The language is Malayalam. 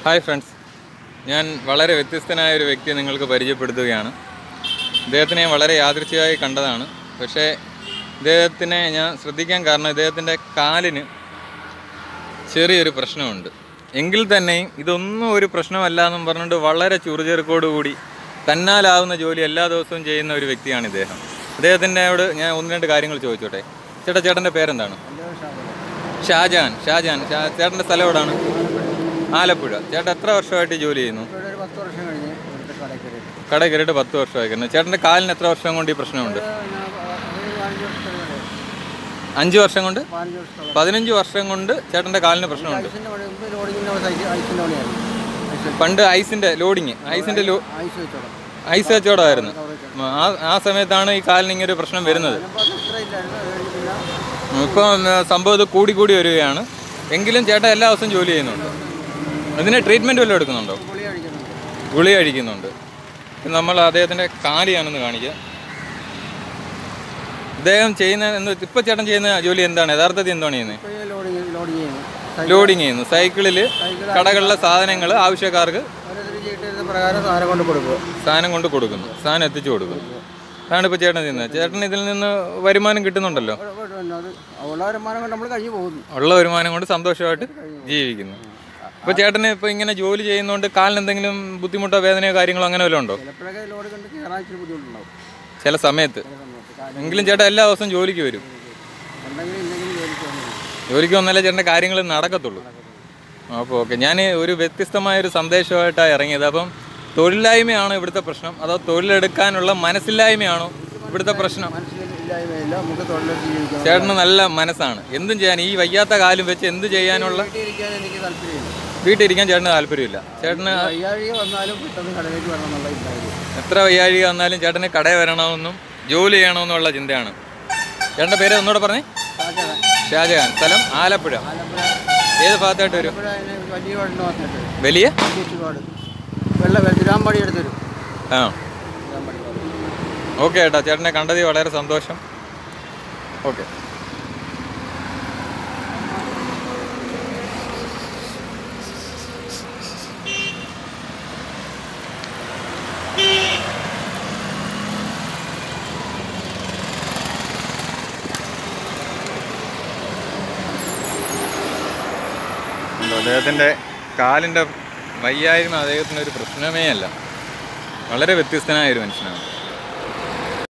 ഹായ് ഫ്രണ്ട്സ് ഞാൻ വളരെ വ്യത്യസ്തനായ ഒരു വ്യക്തിയെ നിങ്ങൾക്ക് പരിചയപ്പെടുത്തുകയാണ് ഇദ്ദേഹത്തിനെ ഞാൻ വളരെ യാദൃച്ഛികമായി കണ്ടതാണ് പക്ഷേ ഇദ്ദേഹത്തിനെ ഞാൻ ശ്രദ്ധിക്കാൻ കാരണം ഇദ്ദേഹത്തിൻ്റെ കാലിന് ചെറിയൊരു പ്രശ്നമുണ്ട് എങ്കിൽ തന്നെയും ഇതൊന്നും ഒരു പ്രശ്നമല്ല എന്നും പറഞ്ഞുകൊണ്ട് വളരെ ചുറുചെറുക്കോടുകൂടി തന്നാലാവുന്ന ജോലി എല്ലാ ദിവസവും ചെയ്യുന്ന ഒരു വ്യക്തിയാണ് ഇദ്ദേഹം അദ്ദേഹത്തിൻ്റെയോട് ഞാൻ ഒന്ന് രണ്ട് കാര്യങ്ങൾ ചോദിച്ചോട്ടെ ചേട്ടാ ചേട്ടൻ്റെ പേരെന്താണ് ഷാജാൻ ഷാജാൻ ഷാ ചേട്ടൻ്റെ സ്ഥലം എവിടെയാണ് ആലപ്പുഴ ചേട്ടൻ എത്ര വർഷമായിട്ട് ഈ ജോലി ചെയ്യുന്നു ഇവിടെ ഒരു പത്ത് വർഷം കഴിഞ്ഞ് ഇവിടുത്തെ കടയിൽ കയറിയിട്ട് കട കയറിയിട്ട് പത്ത് വർഷമായി കഴിഞ്ഞു ചേട്ടൻ്റെ കാലിന് എത്ര വർഷം കൊണ്ട് ഈ പ്രശ്നമുണ്ട് അഞ്ച് വർഷം കൊണ്ട് പതിനഞ്ച് വർഷത്തോളം പതിനഞ്ച് വർഷം കൊണ്ട് ചേട്ടൻ്റെ കാലിന് പ്രശ്നമുണ്ട് ഐസിൻ്റെ പണി മുമ്പ് ലോഡിങ്ങിൻ്റെ സൈറ്റ് ഐസിൻ്റെ പണിയായിരുന്നു ഐസ് പണ്ട് ഐസിൻ്റെ ലോഡിങ് ഐസിൻ്റെ ലോ ഐസ് വെച്ചോളാം ഐസ് കച്ചവടമായിരുന്നു ആ ആ സമയത്താണ് ഈ കാലിന് ഇങ്ങനെ ഒരു പ്രശ്നം വരുന്നത് അപ്പോൾ അത് ഇത്ര ഇല്ലായിരുന്നു അത് കഴിഞ്ഞ് പിന്നെ ഇപ്പം ആ, സംഭവം ഇത് കൂടി കൂടി വരികയാണ് എങ്കിലും ചേട്ടൻ എല്ലാ ദിവസവും ജോലി ചെയ്യുന്നുണ്ട് ഇതിന് ട്രീറ്റ്മെൻറ്റ് വല്ലതും എടുക്കുന്നുണ്ടോ ഗുളി കഴിക്കുന്നുണ്ട് ഗുളി കഴിക്കുന്നുണ്ട് ഇത് നമ്മൾ അദ്ദേഹത്തിൻ്റെ കാലിയാണെന്ന് കാണിക്കുക ഇദ്ദേഹം ചെയ്യുന്ന എന്ന് ഇപ്പം ചേട്ടൻ ചെയ്യുന്ന ജോലി എന്താണ് യഥാർത്ഥത്തിൽ എന്താണ് ചെയ്യുന്നത് ഇപ്പോൾ ഈ ലോഡിങ് ലോഡ് ചെയ്യുന്നു ലോഡിങ് ചെയ്യുന്നു സൈക്കിളിൽ കടകളിലെ സാധനങ്ങൾ ആവശ്യക്കാർക്ക് ഓരോരുത്തർ ചെയ്തിട്ട് പ്രകാരം സാധനം കൊണ്ട് കൊടുക്കുക സാധനം കൊണ്ട് കൊടുക്കുന്നു സാധനം എത്തിച്ചു കൊടുക്കുന്നു അതാണ് ഇപ്പോൾ ചേട്ടൻ ചെയ്യുന്നത് ചേട്ടൻ ഇതിൽ നിന്ന് വരുമാനം കിട്ടുന്നുണ്ടല്ലോ അവിടെ- അവിടെ ഉണ്ട്. അത് ഉള്ള വരുമാനം കൊണ്ട് നമ്മൾ കഴിഞ്ഞു പോകുന്നു ഉള്ള വരുമാനം കൊണ്ട് സന്തോഷമായിട്ട് ജീവിക്കുന്നു ഇപ്പോൾ ചേട്ടന് ഇപ്പോൾ ഇങ്ങനെ ജോലി ചെയ്യുന്നതുകൊണ്ട് കാലിന് എന്തെങ്കിലും ബുദ്ധിമുട്ടോ വേദനയോ കാര്യങ്ങളോ അങ്ങനെ വല്ലതും ഉണ്ടോ ചിലപ്പോഴൊക്കെ ലോഡ് കണ്ട് കയറാൻ ഇച്ചിരി ബുദ്ധിമുട്ടുണ്ടാവും ചില സമയത്ത് ചില സമയത്ത് കാര്യം എങ്കിലും ചേട്ടൻ എല്ലാ ദിവസവും ജോലിക്ക് വരും ഉണ്ടെങ്കിലും ഇല്ലെങ്കിലും ജോലിക്ക് വന്നു ജോലിക്ക് വന്നാലേ ചേട്ടൻ്റെ കാര്യങ്ങൾ നടക്കത്തുള്ളൂ അപ്പോൾ ഓക്കെ ഞാൻ ഒരു വ്യത്യസ്തമായ ഒരു സന്ദേശമായിട്ടാണ് ഇറങ്ങിയത് അപ്പം തൊഴിലില്ലായ്മയാണോ ഇവിടുത്തെ പ്രശ്നം അതോ തൊഴിലെടുക്കാനുള്ള മനസ്സില്ലായ്മയാണോ ഇവിടുത്തെ പ്രശ്നം മനസ്സിലില്ലായ്മയില്ല നമുക്ക് തൊഴിലെടുത്ത് ജീവിക്കണം ചേട്ടന് നല്ല മനസ്സാണ് എന്തും ചെയ്യാൻ ഈ വയ്യാത്ത കാലും വെച്ച് എന്ത് ചെയ്യാനുള്ള വീട്ടിലിരിക്കാൻ എനിക്ക് താല്പര്യമില്ല വീട്ടിലിരിക്കാൻ ചേട്ടന് താല്പര്യമില്ല ചേട്ടന് വയ്യാഴിക വന്നാലും പെട്ടെന്ന് കടയിലേക്ക് വരണം എന്നുള്ള ഇതായിരുന്നു എത്ര വയ്യാഴിക വന്നാലും ചേട്ടന് കടയിൽ വരണമെന്നും ജോലി ചെയ്യണമെന്നുള്ള ചിന്തയാണ് ചേട്ടൻ്റെ പേര് ഒന്നുകൂടെ പറഞ്ഞേ ഷാജഹാൻ ഷാജഹാൻ സ്ഥലം ആലപ്പുഴ ആലപ്പുഴ ഏത് ഭാഗത്തായിട്ട് വരും ആലപ്പുഴ അതിന് വലിയ വണ്ണം വന്നിട്ട് വലിയ ചുറ്റുപാട് വെള്ള തിരാമ്പാടി എടുത്തൊരു ആ തിരാമ്പാടി ഓക്കെ ഏട്ടാ ചേട്ടനെ കണ്ടതിൽ വളരെ സന്തോഷം ഓക്കെ അദ്ദേഹത്തിൻ്റെ കാലിൻ്റെ വയ്യായ്മ അദ്ദേഹത്തിൻ്റെ ഒരു പ്രശ്നമേ അല്ല വളരെ വ്യത്യസ്തനായ ഒരു മനുഷ്യനാണ്